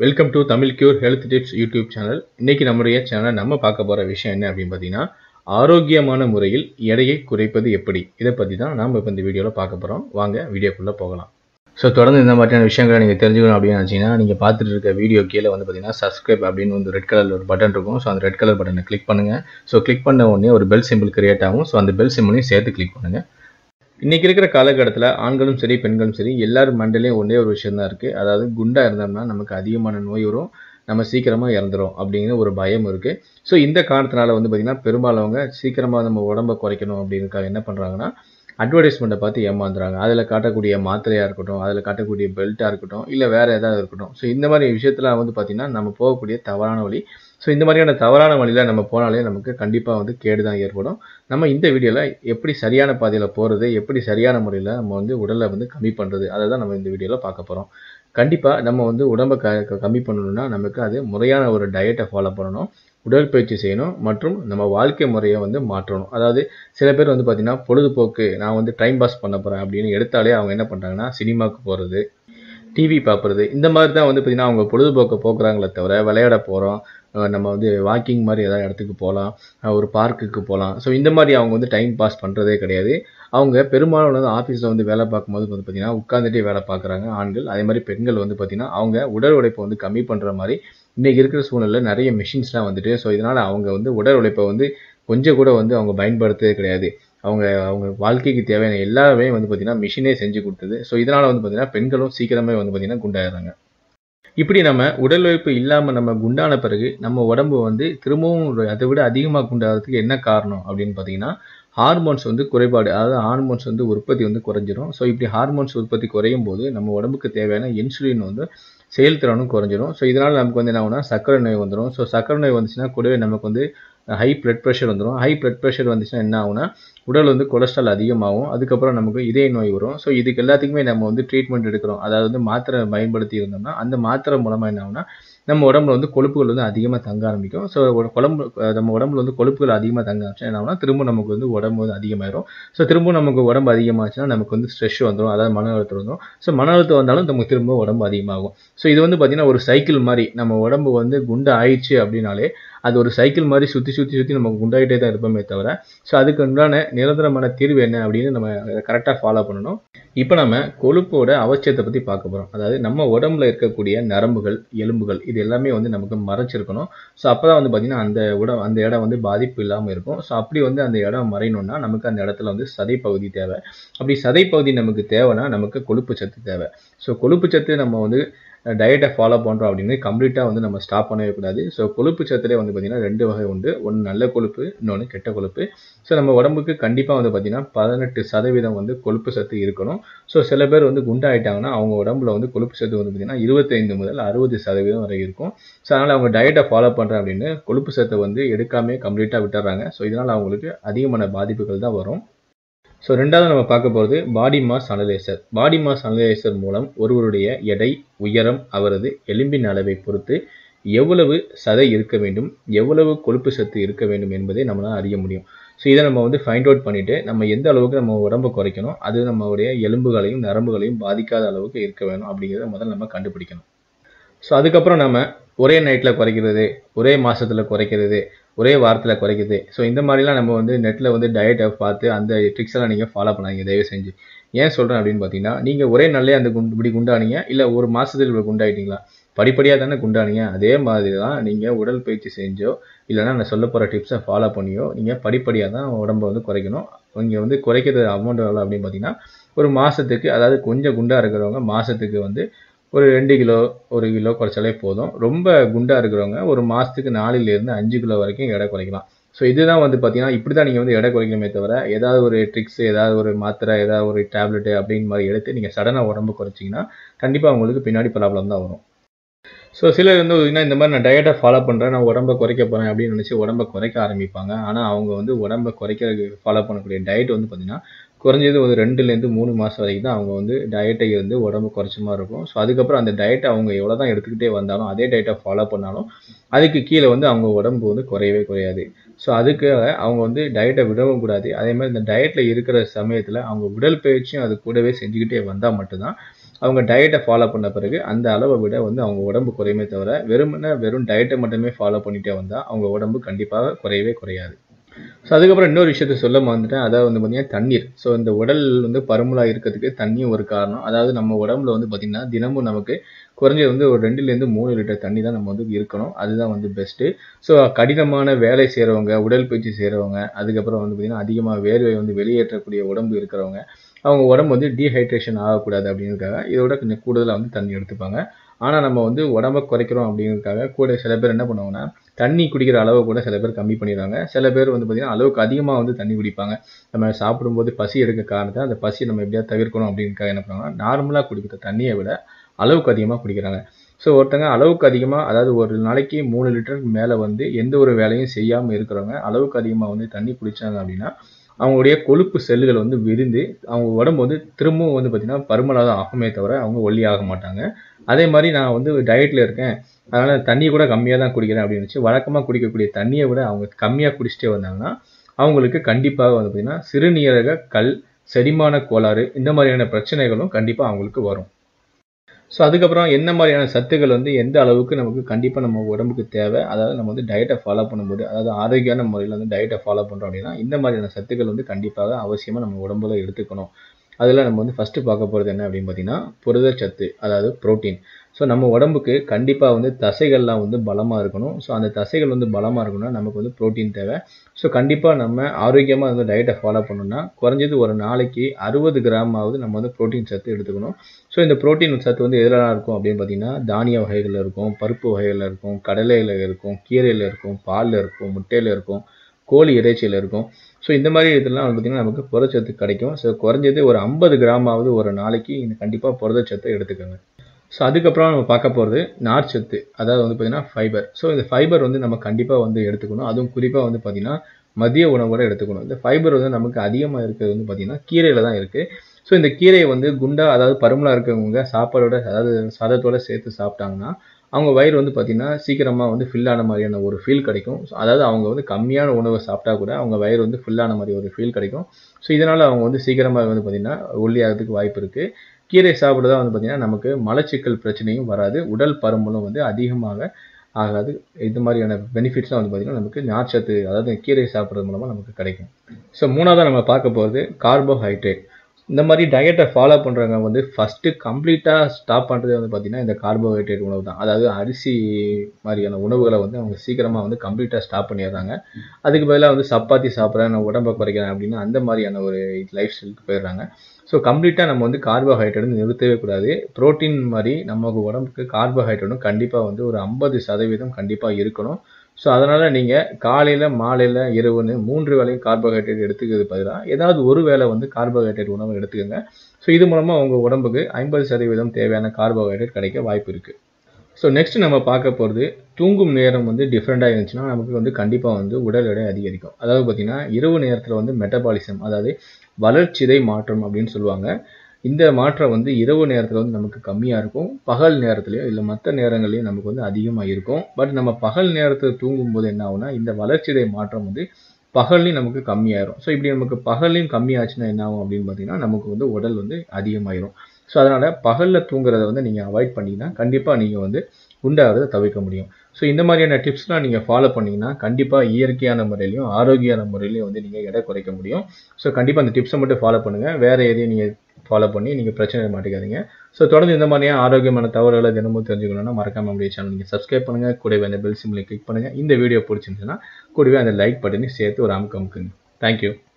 welcome to Tamil cure health tips YouTube channel இன்னைக்கு நம்முடைய channel நம்ம பார்க்க போகிற விஷயம் என்ன அப்படின்னு பார்த்தீங்கன்னா ஆரோக்கியமான முறையில் எடையை குறைப்பது எப்படி இதை பற்றி தான் நாம் இப்போ இந்த வீடியோவில் பார்க்க போகிறோம் வாங்க வீடியோக்குள்ளே போகலாம் ஸோ தொடர்ந்து இந்த மாதிரியான விஷயங்களை நீங்கள் தெரிஞ்சுக்கணும் அப்படின்னு நினச்சிங்கன்னா நீங்கள் பார்த்துட்டு இருக்க வீடியோ கீழே வந்து பார்த்தீங்கன்னா சப்ஸ்கிரைப் அப்படின்னு வந்து ரெட் கலரில் ஒரு பட்டன் இருக்கும் ஸோ அந்த ரெட் கலர் பட்டனை கிளிக் பண்ணுங்கள் ஸோ கிளிக் பண்ண உடனே ஒரு பெல் சிம்பிள் கிரியேட் ஆகும் ஸோ அந்த பெல் சிம்பிளையும் சேர்த்து கிளிக் பண்ணுங்கள் இன்றைக்கி இருக்கிற காலகட்டத்தில் ஆண்களும் சரி பெண்களும் சரி எல்லாரும் மண்டலையும் ஒன்றே ஒரு விஷயம் தான் இருக்குது அதாவது குண்டாக இருந்தோம்னா நமக்கு அதிகமான நோய் வரும் நம்ம சீக்கிரமாக இறந்துரும் அப்படிங்கிற ஒரு பயம் இருக்குது ஸோ இந்த காரணத்தினால வந்து பார்த்திங்கன்னா பெரும்பாலவங்க சீக்கிரமாக நம்ம உடம்பை குறைக்கணும் அப்படின்றக்காக என்ன பண்ணுறாங்கன்னா அட்வர்டைஸ்மெண்ட்டை பார்த்து ஏமாந்துறாங்க அதில் காட்டக்கூடிய மாத்திரையாக இருக்கட்டும் அதில் காட்டக்கூடிய பெல்ட்டாக இருக்கட்டும் இல்லை வேறு ஏதாவது இருக்கட்டும் ஸோ இந்த மாதிரி விஷயத்தில் வந்து பார்த்திங்கன்னா நம்ம போகக்கூடிய தவறான வழி ஸோ இந்த மாதிரியான தவறான வழியில் நம்ம போனாலே நமக்கு கண்டிப்பாக வந்து கேடு தான் ஏற்படும் நம்ம இந்த வீடியோவில் எப்படி சரியான பாதையில் போகிறது எப்படி சரியான முறையில் நம்ம வந்து உடலை வந்து கம்மி பண்ணுறது அதை தான் நம்ம இந்த வீடியோவில் பார்க்க போகிறோம் கண்டிப்பாக நம்ம வந்து உடம்பை க கம்மி பண்ணணும்னா நமக்கு அது முறையான ஒரு டயட்டை ஃபாலோ பண்ணணும் உடற்பயிற்சி செய்யணும் மற்றும் நம்ம வாழ்க்கை முறையை வந்து மாற்றணும் அதாவது சில பேர் வந்து பார்த்திங்கன்னா பொழுதுபோக்கு நான் வந்து டைம் பாஸ் பண்ண போகிறேன் அப்படின்னு எடுத்தாலே அவங்க என்ன பண்ணுறாங்கன்னா சினிமாவுக்கு போகிறது டிவி பார்க்குறது இந்த மாதிரி தான் வந்து பார்த்திங்கன்னா அவங்க பொழுதுபோக்கை போக்குறாங்களே தவிர விளையாட போகிறோம் நம்ம வந்து வாக்கிங் மாதிரி ஏதாவது இடத்துக்கு போகலாம் ஒரு பார்க்குக்கு போகலாம் ஸோ இந்த மாதிரி அவங்க வந்து டைம் பாஸ் பண்ணுறதே கிடையாது அவங்க பெரும்பாலும் வந்து ஆஃபீஸில் வந்து வேலை பார்க்கும்போது வந்து பார்த்திங்கன்னா உட்காந்துட்டே வேலை பார்க்குறாங்க ஆண்கள் அதே மாதிரி பெண்கள் வந்து பார்த்திங்கன்னா அவங்க உடல் உழைப்பை வந்து கம்மி பண்ணுற மாதிரி இன்றைக்கி இருக்கிற சூழ்நிலையில் நிறைய மிஷின்ஸ்லாம் வந்துட்டு ஸோ இதனால் அவங்க வந்து உடல் உழைப்பை வந்து கொஞ்சம் கூட வந்து அவங்க பயன்படுத்தவே கிடையாது அவங்க அவங்க வாழ்க்கைக்கு தேவையான எல்லாமே வந்து பார்த்திங்கன்னா மிஷினே செஞ்சு கொடுத்தது ஸோ இதனால் வந்து பார்த்திங்கன்னா பெண்களும் சீக்கிரமே வந்து பார்த்திங்கன்னா குண்டாயிடுறாங்க இப்படி நம்ம உடல் உழைப்பு இல்லாமல் நம்ம குண்டான பிறகு நம்ம உடம்பு வந்து திரும்பவும் அதை விட அதிகமாக குண்டாகிறதுக்கு என்ன காரணம் அப்படின்னு பார்த்தீங்கன்னா ஹார்மோன்ஸ் வந்து குறைபாடு அதாவது ஹார்மோன்ஸ் வந்து உற்பத்தி வந்து குறைஞ்சிரும் ஸோ இப்படி ஹார்மோன்ஸ் உற்பத்தி குறையும் போது நம்ம உடம்புக்கு தேவையான இன்சுலின் வந்து செயல்திறனும் குறைஞ்சிரும் ஸோ இதனால் நமக்கு வந்து என்ன ஆகுனா சர்க்கரை நோய் வந்துடும் ஸோ சர்க்கரை நோய் வந்துச்சுன்னா கூடவே நமக்கு வந்து ஹை பிளட் ப்ரெஷர் வந்துடும் ஹை பிளட் ப்ரெஷர் வந்துச்சுன்னா என்ன ஆகுனா உடல் வந்து கொலஸ்ட்ரால் அதிகமாகும் அதுக்கப்புறம் நமக்கு இதய நோய் வரும் ஸோ இதுக்கு எல்லாத்துக்குமே நம்ம வந்து ட்ரீட்மெண்ட் எடுக்கிறோம் அதாவது வந்து மாத்திரை பயன்படுத்தி இருந்தோம்னா அந்த மாத்திரை மூலமாக என்ன ஆகுனா நம்ம உடம்புல வந்து கொழுப்புகள் வந்து அதிகமாக தங்க ஆரம்பிக்கும் ஸோ குழம்பு நம்ம உடம்புல வந்து கொழுப்புகள் அதிகமாக தங்க ஆரம்பிச்சா என்ன ஆகுனா திரும்ப நமக்கு வந்து உடம்பு வந்து அதிகமாயிரும் ஸோ திரும்ப நமக்கு உடம்பு அதிகமாச்சுன்னா நமக்கு வந்து ஸ்ட்ரெஸ் வந்துடும் அதாவது மன அழுத்தம் வந்துடும் ஸோ மன அழுத்தம் வந்தாலும் நமக்கு திரும்ப உடம்பு அதிகமாகும் ஸோ இது வந்து பார்த்திங்கன்னா ஒரு சைக்கிள் மாதிரி நம்ம உடம்பு வந்து குண்டு ஆயிடுச்சு அப்படின்னாலே அது ஒரு சைக்கிள் மாதிரி சுற்றி சுற்றி சுற்றி நம்ம குண்டாகிட்டே தான் இருப்போமே தவிர ஸோ அதுக்கு உண்டான நிரந்தரமான தீர்வு என்ன அப்படின்னு நம்ம கரெக்டாக ஃபாலோ பண்ணணும் இப்போ நம்ம கொழுப்போட அவசியத்தை பற்றி பார்க்க போகிறோம் அதாவது நம்ம உடம்புல இருக்கக்கூடிய நரம்புகள் எலும்புகள் இது எல்லாமே வந்து நமக்கு மறைச்சிருக்கணும் ஸோ அப்போ தான் வந்து பார்த்திங்கன்னா அந்த உடம் அந்த இடம் வந்து பாதிப்பு இல்லாமல் இருக்கும் ஸோ அப்படி வந்து அந்த இடம் மறையணும்னா நமக்கு அந்த இடத்துல வந்து சதை பகுதி தேவை அப்படி சதை பகுதி நமக்கு தேவைன்னா நமக்கு கொழுப்பு சத்து தேவை ஸோ கொழுப்பு சத்து நம்ம வந்து டயட்டை ஃபாலோ பண்ணுறோம் அப்படின்னு கம்ப்ளீட்டாக வந்து நம்ம ஸ்டாப் பண்ணவே கூடாது ஸோ கொழுப்பு சத்துலேயே வந்து பார்த்திங்கன்னா ரெண்டு வகை உண்டு ஒன்று நல்ல கொழுப்பு இன்னொன்று கெட்ட கொழுப்பு ஸோ நம்ம உடம்புக்கு கண்டிப்பாக வந்து பார்த்திங்கன்னா பதினெட்டு சதவீதம் வந்து கொழுப்பு சத்து இருக்கணும் ஸோ சில பேர் வந்து குண்டாயிட்டாங்கன்னா அவங்க உடம்புல வந்து கொழுப்பு சத்து வந்து பார்த்திங்கன்னா இருபத்தைந்து முதல் அறுபது சதவீதம் வரை இருக்கும் ஸோ அதனால் அவங்க டயட்டை ஃபாலோ பண்ணுறேன் அப்படின்னு கொழுப்பு சத்தை வந்து எடுக்காமே கம்ப்ளீட்டாக விட்டுறாங்க ஸோ இதனால் அவங்களுக்கு அதிகமான பாதிப்புகள் தான் வரும் ஸோ ரெண்டாவது நம்ம பார்க்க போகிறது body mass analyser body mass analyser மூலம் ஒருவருடைய எடை உயரம் அவரது எலும்பின் அளவை பொறுத்து எவ்வளவு சதை இருக்க வேண்டும் எவ்வளவு கொழுப்பு சத்து இருக்க வேண்டும் என்பதை நம்மளால் அறிய முடியும் ஸோ இதை நம்ம வந்து ஃபைண்ட் அவுட் பண்ணிவிட்டு நம்ம எந்த அளவுக்கு நம்ம உடம்பை குறைக்கணும் அது நம்மளுடைய எலும்புகளையும் நரம்புகளையும் பாதிக்காத அளவுக்கு இருக்க வேணும் அப்படிங்கிறத முதல்ல நம்ம கண்டுபிடிக்கணும் ஸோ அதுக்கப்புறம் நம்ம ஒரே நைட்டில் குறைக்கிறது ஒரே மாதத்தில் குறைக்கிறது ஒரே வாரத்தில் குறைக்குது ஸோ இந்த மாதிரிலாம் நம்ம வந்து நெட்டில் வந்து டயட்டை பார்த்து அந்த ட்ரிக்ஸ் எல்லாம் நீங்கள் ஃபாலோ பண்ணாதீங்க தயவு செஞ்சு ஏன் சொல்கிறேன் அப்படின்னு பார்த்தீங்கன்னா நீங்கள் ஒரே நாள்லேயே அந்த குண்டு இப்படி குண்டானீங்க இல்லை ஒரு மாதத்தில் இப்படி குண்டாயிட்டீங்களா படிப்படியாக தானே குண்டானீங்க அதே மாதிரி தான் நீங்கள் உடல் பயிற்சி செஞ்சோ இல்லைனா நான் சொல்ல போகிற டிப்ஸை ஃபாலோ பண்ணியோ நீங்கள் படிப்படியாக தான் உடம்பை வந்து குறைக்கணும் இங்கே வந்து குறைக்கிறது அமௌண்ட் எவ்வளோ அப்படின்னு பார்த்தீங்கன்னா ஒரு மாதத்துக்கு அதாவது கொஞ்சம் குண்டாக இருக்கிறவங்க மாதத்துக்கு வந்து ஒரு ரெண்டு கிலோ ஒரு கிலோ குறைச்சாலே போதும் ரொம்ப குண்டாக இருக்கிறவங்க ஒரு மாதத்துக்கு நாலுலேருந்து அஞ்சு கிலோ வரைக்கும் எடை குறைக்கலாம் ஸோ இதுதான் வந்து பார்த்தீங்கன்னா இப்படி தான் நீங்கள் வந்து எடை குறைக்கணுமே தவிர ஏதாவது ஒரு ட்ரிக்ஸ் ஏதாவது ஒரு மாத்திரை ஏதாவது ஒரு டேப்லெட்டு அப்படின்னு மாதிரி எடுத்து நீங்கள் சடனாக உடம்பு குறைச்சிங்கன்னா கண்டிப்பாக உங்களுக்கு பின்னாடி ப்ராப்ளம் தான் வரும் ஸோ சிலர் வந்து இந்த மாதிரி நான் டயட்டை ஃபாலோ பண்ணுறேன் நான் உடம்பை குறைக்க போகிறேன் அப்படின்னு நினச்சி உடம்பை குறைக்க ஆரம்பிப்பாங்க ஆனால் அவங்க வந்து உடம்பை குறைக்க ஃபாலோ பண்ணக்கூடிய டயட் வந்து பார்த்திங்கன்னா குறைஞ்சது ஒரு ரெண்டுலேருந்து மூணு மாதம் வரைக்கும் தான் அவங்க வந்து டயட்டை வந்து உடம்பு குறைச்ச மாதிரி இருக்கும் ஸோ அதுக்கப்புறம் அந்த டயட்டை அவங்க எவ்வளோ தான் எடுத்துக்கிட்டே வந்தாலும் அதே டயட்டை ஃபாலோ பண்ணாலும் அதுக்கு கீழே வந்து அவங்க உடம்பு வந்து குறையவே குறையாது ஸோ அதுக்காக அவங்க வந்து டயட்டை விடவும் கூடாது அதே மாதிரி இந்த டயட்டில் இருக்கிற சமயத்தில் அவங்க உடல் பயிற்சியும் அது கூடவே செஞ்சுக்கிட்டே வந்தால் மட்டும்தான் அவங்க டயட்டை ஃபாலோ பண்ண பிறகு அந்த அளவை விட வந்து அவங்க உடம்பு குறையுமே தவிர வெறுமனே வெறும் டயட்டை மட்டுமே ஃபாலோ பண்ணிட்டே வந்தால் அவங்க உடம்பு கண்டிப்பாக குறையவே குறையாது ஸோ அதுக்கப்புறம் இன்னொரு விஷயத்த சொல்ல மறந்துட்டேன் அதாவது வந்து பார்த்தீங்கன்னா தண்ணீர் ஸோ இந்த உடல் வந்து பருமலாக இருக்கிறதுக்கு தண்ணியும் ஒரு காரணம் அதாவது நம்ம உடம்புல வந்து பார்த்திங்கன்னா தினமும் நமக்கு குறைஞ்சது வந்து ஒரு ரெண்டுலேருந்து மூணு லிட்டர் தண்ணி தான் நம்ம வந்து இருக்கணும் அதுதான் வந்து பெஸ்ட்டு ஸோ கடினமான வேலை செய்கிறவங்க உடற்பயிற்சி செய்கிறவங்க அதுக்கப்புறம் வந்து பார்த்திங்கன்னா அதிகமாக வேர்வை வந்து வெளியேற்றக்கூடிய உடம்பு இருக்கிறவங்க அவங்க உடம்பு வந்து டீஹைட்ரேஷன் ஆகக்கூடாது அப்படிங்கிறதுக்காக இதோட கொஞ்சம் கூடுதலாக வந்து தண்ணி எடுத்துப்பாங்க ஆனால் நம்ம வந்து உடம்ப குறைக்கிறோம் அப்படிங்கிறதுக்காக கூட சில பேர் என்ன பண்ணுவாங்கன்னா தண்ணி குடிக்கிற அளவு கூட சில பேர் கம்மி பண்ணிடுறாங்க சில பேர் வந்து பார்த்திங்கன்னா அளவுக்கு அதிகமாக வந்து தண்ணி குடிப்பாங்க நம்ம சாப்பிடும்போது பசி எடுக்க காரணத்தை அந்த பசி நம்ம எப்படியாவது தவிர்க்கணும் அப்படிங்கிறதுக்காக என்ன பண்ணுவாங்கன்னா நார்மலாக குடிக்கிற தண்ணியை விட அளவுக்கு அதிகமாக குடிக்கிறாங்க ஸோ ஒருத்தங்க அளவுக்கு அதிகமாக அதாவது ஒரு நாளைக்கு மூணு லிட்டருக்கு மேலே வந்து எந்த ஒரு வேலையும் செய்யாமல் இருக்கிறவங்க அளவுக்கு அதிகமாக வந்து தண்ணி குடித்தாங்க அப்படின்னா அவங்களுடைய கொழுப்பு செல்லுகள் வந்து விரிந்து அவங்க உடம்பு வந்து திரும்பவும் வந்து பார்த்திங்கன்னா பருமனாக தான் ஆகுமே தவிர அவங்க ஒல்லி ஆக மாட்டாங்க அதே மாதிரி நான் வந்து டயட்டில் இருக்கேன் அதனால் தண்ணி கூட கம்மியாக தான் குடிக்கிறேன் அப்படின்னு வச்சு வழக்கமாக குடிக்கக்கூடிய தண்ணியை விட அவங்க கம்மியாக குடிச்சிட்டே வந்தாங்கன்னா அவங்களுக்கு கண்டிப்பாக வந்து பார்த்திங்கன்னா சிறுநீரக கல் செரிமான கோளாறு இந்த மாதிரியான பிரச்சனைகளும் கண்டிப்பாக அவங்களுக்கு வரும் ஸோ அதுக்கப்புறம் என்ன மாதிரியான சத்துக்கள் வந்து எந்த அளவுக்கு நமக்கு கண்டிப்பாக நம்ம உடம்புக்கு தேவை அதாவது நம்ம வந்து டயட்டை ஃபாலோ பண்ணும்போது அதாவது ஆரோக்கியமான முறையில் வந்து டயட்டை ஃபாலோ பண்ணுறோம் அப்படின்னா இந்த மாதிரியான சத்துக்கள் வந்து கண்டிப்பாக அவசியமாக நம்ம உடம்புல எடுத்துக்கணும் அதில் நம்ம வந்து ஃபஸ்ட்டு பார்க்க போகிறது என்ன அப்படின்னு பார்த்தீங்கன்னா புரதச்சத்து அதாவது ப்ரோட்டீன் ஸோ நம்ம உடம்புக்கு கண்டிப்பாக வந்து தசைகள்லாம் வந்து பலமாக இருக்கணும் ஸோ அந்த தசைகள் வந்து பலமாக இருக்கணும்னா நமக்கு வந்து ப்ரோட்டீன் தேவை ஸோ கண்டிப்பாக நம்ம ஆரோக்கியமாக வந்து டயட்டை ஃபாலோ பண்ணணும்னா குறைஞ்சது ஒரு நாளைக்கு அறுபது கிராமாவது நம்ம வந்து ப்ரோட்டீன் சத்து எடுத்துக்கணும் ஸோ இந்த ப்ரோட்டீன் சத்து வந்து எதிரெல்லாம் இருக்கும் அப்படின்னு பார்த்தீங்கன்னா தானிய வகைகளில் இருக்கும் பருப்பு வகைகளில் இருக்கும் கடலையில் இருக்கும் கீரையில் இருக்கும் பாலில் இருக்கும் முட்டையில் இருக்கும் கோழி இறைச்சியில் இருக்கும் ஸோ இந்த மாதிரி இதெல்லாம் வந்து பார்த்திங்கன்னா நமக்கு புரதச்சத்து கிடைக்கும் ஸோ குறைஞ்சது ஒரு ஐம்பது கிராமாவது ஒரு நாளைக்கு இந்த கண்டிப்பாக புரதச்சத்தை எடுத்துக்கோங்க ஸோ அதுக்கப்புறம் நம்ம பார்க்க போகிறது நார்ச்சத்து அதாவது வந்து பார்த்திங்கன்னா ஃபைபர் ஸோ இந்த ஃபைபர் வந்து நம்ம கண்டிப்பாக வந்து எடுத்துக்கணும் அதுவும் குறிப்பாக வந்து பார்த்திங்கன்னா மதிய உணவோட எடுத்துக்கணும் இந்த ஃபைபர் வந்து நமக்கு அதிகமாக இருக்கிறது வந்து பார்த்திங்கன்னா கீரையில் தான் இருக்குது ஸோ இந்த கீரையை வந்து குண்டா அதாவது பருமலாக இருக்கிறவங்க சாப்பாடோட அதாவது சாதத்தோட சேர்த்து சாப்பிட்டாங்கன்னா அவங்க வயிறு வந்து பார்த்திங்கன்னா சீக்கிரமாக வந்து ஃபில் ஆன மாதிரியான ஒரு ஃபீல் கிடைக்கும் ஸோ அதாவது அவங்க வந்து கம்மியான உணவை சாப்பிட்டா கூட அவங்க வயிறு வந்து ஃபில்லான மாதிரி ஒரு ஃபீல் கிடைக்கும் ஸோ இதனால் அவங்க வந்து சீக்கிரமாக வந்து பார்த்திங்கன்னா ஒல்லியாகிறதுக்கு வாய்ப்பு இருக்குது கீரை சாப்பிட்றதா வந்து பார்த்திங்கன்னா நமக்கு மலச்சிக்கல் பிரச்சனையும் வராது உடல் பருமனும் வந்து அதிகமாக ஆகாது இது மாதிரியான பெனிஃபிட்ஸ்லாம் வந்து பார்த்திங்கன்னா நமக்கு நார்ச்சத்து அதாவது கீரை சாப்பிட்றது மூலமாக நமக்கு கிடைக்கும் ஸோ மூணாவதாக நம்ம பார்க்க போகிறது கார்போஹைட்ரேட் இந்த மாதிரி டயட்டை ஃபாலோ பண்ணுறவங்க வந்து ஃபஸ்ட்டு கம்ப்ளீட்டாக ஸ்டாப் பண்ணுறதே வந்து பார்த்திங்கன்னா இந்த கார்போஹைட்ரேட் உணவு தான் அதாவது அரிசி மாதிரியான உணவுகளை வந்து அவங்க சீக்கிரமாக வந்து கம்ப்ளீட்டாக ஸ்டாப் பண்ணிடுறாங்க அதுக்கு பதிலாக வந்து சப்பாத்தி சாப்பிட்றேன் நான் உடம்பை குறைக்கிறேன் அப்படின்னு அந்த மாதிரியான ஒரு லைஃப் ஸ்டைலுக்கு போயிடுறாங்க ஸோ கம்ப்ளீட்டாக நம்ம வந்து கார்போஹைட்ரேட் வந்து நிறுத்தவே கூடாது ப்ரோட்டீன் மாதிரி நமக்கு உடம்புக்கு கார்போஹைட்ரேட்டும் கண்டிப்பாக வந்து ஒரு ஐம்பது சதவீதம் கண்டிப்பாக இருக்கணும் ஸோ அதனால் நீங்கள் காலையில் மாலையில் இரவுன்னு மூன்று வேளையும் கார்போஹைட்ரேட் எடுத்துக்கிறது பதிலாக ஏதாவது ஒரு வேளை வந்து கார்போஹைட்ரேட் உணவு எடுத்துக்கோங்க ஸோ இது மூலமாக உங்கள் உடம்புக்கு ஐம்பது சதவீதம் தேவையான கார்போஹைட்ரேட் கிடைக்க வாய்ப்பு இருக்குது ஸோ நெக்ஸ்ட் நம்ம பார்க்க போகிறது தூங்கும் நேரம் வந்து டிஃப்ரெண்ட்டாக இருந்துச்சுன்னா நமக்கு வந்து கண்டிப்பாக வந்து உடல் எடை அதிகரிக்கும் அதாவது பார்த்திங்கன்னா இரவு நேரத்தில் வந்து மெட்டபாலிசம் அதாவது வளர்ச்சிதை மாற்றம் அப்படின்னு சொல்லுவாங்க இந்த மாற்றம் வந்து இரவு நேரத்தில் வந்து நமக்கு கம்மியாக இருக்கும் பகல் நேரத்துலையோ இல்லை மற்ற நேரங்கள்லையும் நமக்கு வந்து அதிகமாக இருக்கும் பட் நம்ம பகல் நேரத்தில் தூங்கும்போது என்ன ஆகுனா இந்த வளர்ச்சிதை மாற்றம் வந்து பகல்லையும் நமக்கு கம்மியாயிரும் ஸோ இப்படி நமக்கு பகல்லையும் கம்மியாச்சுன்னா என்ன ஆகும் அப்படின்னு பார்த்தீங்கன்னா நமக்கு வந்து உடல் வந்து அதிகமாயிரும் ஸோ அதனால் பகலில் தூங்குறத வந்து நீங்கள் அவாய்ட் பண்ணிங்கன்னா கண்டிப்பாக நீங்கள் வந்து உண்டாகிறத தவிர்க்க முடியும் ஸோ இந்த மாதிரியான டிப்ஸ்லாம் நீங்கள் ஃபாலோ பண்ணிங்கன்னா கண்டிப்பாக இயற்கையான முறையிலையும் ஆரோக்கியமான முறையிலையும் வந்து நீங்கள் எடை குறைக்க முடியும் ஸோ கண்டிப்பாக அந்த டிப்ஸை மட்டும் ஃபாலோ பண்ணுங்கள் வேறு எதையும் நீங்கள் ஃபாலோ பண்ணி நீங்கள் பிரச்சனை மாட்டிக்காதீங்க ஸோ தொடர்ந்து இந்த மாதிரியான ஆரோக்கியமான தகவல்களை தினமும் தெரிஞ்சுக்கணும்னா மறக்காம நம்முடைய சேனல் நீங்கள் சப்ஸ்கிரைப் பண்ணுங்கள் கூடவே அந்த பெல் சிம்மில் கிளிக் பண்ணுங்கள் இந்த வீடியோ பிடிச்சிருந்துச்சுன்னா கூடவே அந்த லைக் பட்டனையும் சேர்த்து ஒரு அமுக்கு அமுக்குங்க தேங்க்யூ